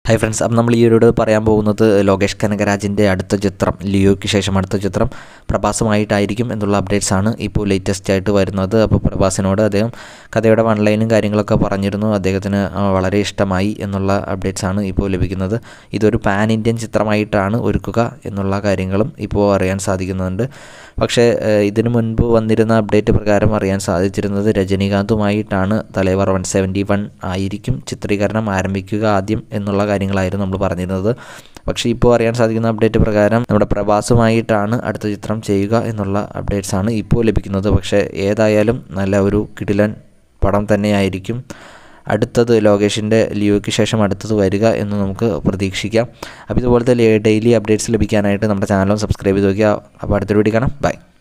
hi friends അപ്പം നമ്മൾ ഈ ഒരു പറയാൻ പോകുന്നത് ലോകേഷ് കനകരാജിൻ്റെ അടുത്ത ചിത്രം ലിയോയ്ക്ക് ശേഷം അടുത്ത ചിത്രം പ്രഭാസമായിട്ടായിരിക്കും എന്നുള്ള അപ്ഡേറ്റ്സ് ആണ് ഇപ്പോൾ ലേറ്റസ്റ്റ് ആയിട്ട് വരുന്നത് അപ്പോൾ പ്രഭാസിനോട് അദ്ദേഹം കഥയുടെ വൺ ലൈനും കാര്യങ്ങളൊക്കെ പറഞ്ഞിരുന്നു അദ്ദേഹത്തിന് ആ, വളരെ ഇഷ്ടമായി എന്നുള്ള അപ്ഡേറ്റ്സ് ആണ് ഇപ്പോൾ ലഭിക്കുന്നത് ഇതൊരു പാൻ ഇന്ത്യൻ ചിത്രമായിട്ടാണ് ഒരുക്കുക എന്നുള്ള കാര്യങ്ങളും ഇപ്പോൾ അറിയാൻ സാധിക്കുന്നുണ്ട് പക്ഷേ ഏഹ്, ഇതിനു മുൻപ് വന്നിരുന്ന അപ്ഡേറ്റ് പ്രകാരം അറിയാൻ സാധിച്ചിരുന്നത് രജനീകാന്തുമായിട്ടാണ് തലൈവർ വൺ സെവൻറ്റി വൺ ആയിരിക്കും ചിത്രീകരണം ആരംഭിക്കുക ആദ്യം എന്നുള്ള കാര്യങ്ങളായിരുന്നു നമ്മൾ പറഞ്ഞിരുന്നത് പക്ഷേ ഇപ്പോൾ അറിയാൻ സാധിക്കുന്ന അപ്ഡേറ്റ് പ്രകാരം നമ്മുടെ പ്രഭാസമായിട്ടാണ് അടുത്ത ചിത്രം ചെയ്യുക എന്നുള്ള അപ്ഡേറ്റ്സ് ആണ് ഇപ്പോൾ ലഭിക്കുന്നത് പക്ഷേ ഏതായാലും നല്ല ഒരു കിടിലൻ പടം തന്നെയായിരിക്കും അടുത്തത് ലോകേഷിൻ്റെ ലിയോയ്ക്ക് ശേഷം അടുത്തത് വരിക എന്ന് നമുക്ക് പ്രതീക്ഷിക്കാം അപ്പോൾ ഇതുപോലത്തെ ഡെയിലി അപ്ഡേറ്റ്സ് ലഭിക്കാനായിട്ട് നമ്മുടെ ചാനലും സബ്സ്ക്രൈബ് ചെയ്ത് നോക്കുക അപ്പോൾ അടുത്തൊരു വീഡിയോ കാണാം ബൈ